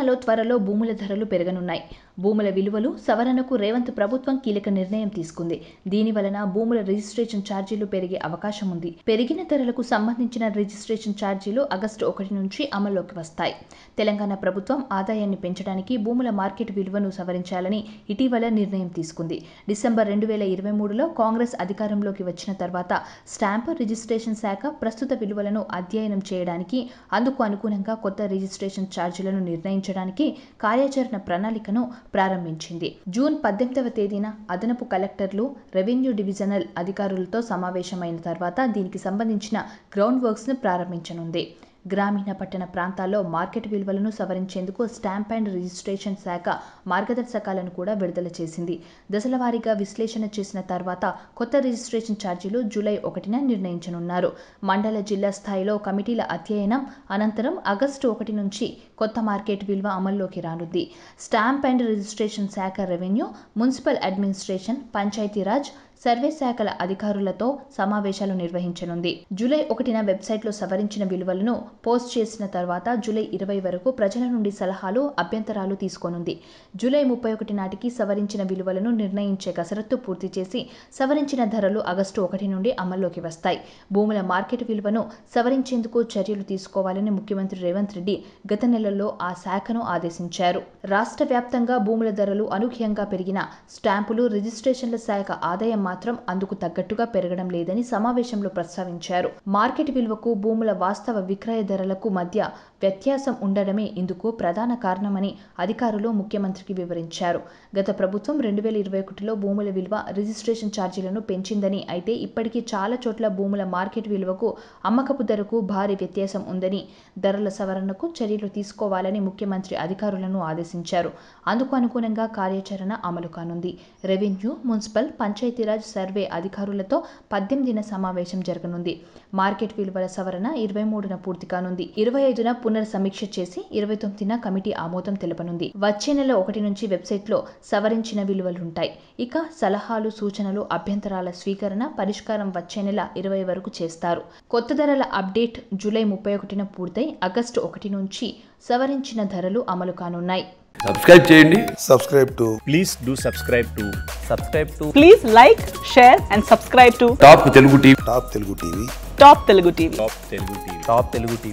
తెలంగాణలో త్వరలో భూముల ధరలు పెరగనున్నాయి భూముల విలువలు సవరణకు రేవంత్ ప్రభుత్వం కీలక నిర్ణయం తీసుకుంది దీని వలన భూముల రిజిస్ట్రేషన్ ఛార్జీలు పెరిగే అవకాశం ఉంది పెరిగిన ధరలకు సంబంధించిన రిజిస్ట్రేషన్ ఛార్జీలు ఆగస్టు ఒకటి నుంచి అమల్లోకి వస్తాయి తెలంగాణ ప్రభుత్వం ఆదాయాన్ని పెంచడానికి భూముల మార్కెట్ విలువను సవరించాలని ఇటీవల నిర్ణయం తీసుకుంది డిసెంబర్ రెండు వేల ఇరవై మూడులో కాంగ్రెస్ అధికారంలోకి వచ్చిన తర్వాత స్టాంపు రిజిస్ట్రేషన్ శాఖ ప్రస్తుత విలువలను అధ్యయనం చేయడానికి అందుకు అనుగుణంగా కొత్త రిజిస్ట్రేషన్ ఛార్జీలను నిర్ణయించడానికి కార్యాచరణ ప్రణాళికను ప్రారంభించింది జూన్ పద్దెనిమిదవ తేదీన అదనపు కలెక్టర్లు రెవెన్యూ డివిజనల్ అధికారులతో సమావేశమైన తర్వాత దీనికి సంబంధించిన గ్రౌండ్ వర్క్స్ను ప్రారంభించనుంది గ్రామీణ పట్టణ ప్రాంతాల్లో మార్కెట్ విలువలను సవరించేందుకు స్టాంప్ అండ్ రిజిస్ట్రేషన్ శాఖ మార్గదర్శకాలను కూడా విడుదల చేసింది దశలవారీగా విశ్లేషణ చేసిన తర్వాత కొత్త రిజిస్ట్రేషన్ ఛార్జీలు జూలై ఒకటిన నిర్ణయించనున్నారు మండల జిల్లా స్థాయిలో కమిటీల అధ్యయనం అనంతరం ఆగస్టు ఒకటి నుంచి కొత్త మార్కెట్ విలువ అమల్లోకి రానుంది స్టాంప్ అండ్ రిజిస్ట్రేషన్ శాఖ revenue municipal administration Panchayati Raj survey శాఖల అధికారులతో సమావేశాలు నిర్వహించనుంది జూలై ఒకటిన వెబ్సైట్లో సవరించిన విలువలను పోస్ట్ చేసిన తర్వాత జూలై ఇరవై వరకు ప్రజల నుండి సలహాలు అభ్యంతరాలు తీసుకోనుంది జూలై ముప్పై ఒకటి నాటికి సవరించిన విలువలను నిర్ణయించే కసరత్తు పూర్తి చేసి సవరించిన ధరలు ఆగస్టు ఒకటి నుండి అమల్లోకి వస్తాయి భూముల మార్కెట్ విలువను సవరించేందుకు చర్యలు తీసుకోవాలని ముఖ్యమంత్రి రేవంత్ రెడ్డి గత నెలలో ఆ శాఖను ఆదేశించారు రాష్ట్ర వ్యాప్తంగా భూముల ధరలు అనూహ్యంగా పెరిగిన స్టాంపులు రిజిస్ట్రేషన్ల శాఖ ఆదాయం మాత్రం అందుకు తగ్గట్టుగా పెరగడం లేదని సమావేశంలో ప్రస్తావించారు మార్కెట్ విలువకు భూముల వాస్తవ విక్రయ ధరలకు మధ్య వ్యత్యాసం ఉండడమే ఇందుకు ప్రధాన కారణమని అధికారులు ముఖ్యమంత్రికి వివరించారు గత ప్రభుత్వం రెండు వేల ఇరవై ఒకటిలో భూముల విలువ రిజిస్ట్రేషన్ ఛార్జీలను పెంచిందని అయితే ఇప్పటికీ చాలా చోట్ల భూముల మార్కెట్ విలువకు అమ్మకపు ధరకు భారీ వ్యత్యాసం ఉందని ధరల సవరణకు చర్యలు తీసుకోవాలని ముఖ్యమంత్రి అధికారులను ఆదేశించారు అందుకు అనుగుణంగా కార్యాచరణ అమలు కానుంది రెవెన్యూ మున్సిపల్ పంచాయతీరాజ్ సర్వే అధికారులతో పద్దెనిమిదిన సమావేశం జరగనుంది మార్కెట్ విలువల సవరణ ఇరవై మూడున పూర్తి కానుంది ఇరవై ఐదున పునర్సమీక్ష చేసి ఇరవై తొమ్మిదిన కమిటీ ఆమోదం తెలపనుంది వచ్చే నెల ఒకటి నుంచి వెబ్సైట్లో సవరించిన విలువలుంటాయి ఇక సలహాలు సూచనలు అభ్యంతరాల స్వీకరణ పరిష్కారం వచ్చే నెల ఇరవై వరకు చేస్తారు కొత్త ధరల అప్డేట్ జూలై ముప్పై ఒకటిన పూర్తయి ఆగస్టు ఒకటి నుంచి సవరించిన ధరలు అమలు కానున్నాయి సబ్స్క్రైబ్ చేయండి subscribe to please do subscribe to subscribe to Please like, share, and subscribe to top Telugu TV Top Telugu TV. Top Telugu TV. top telugu tv top telugu tv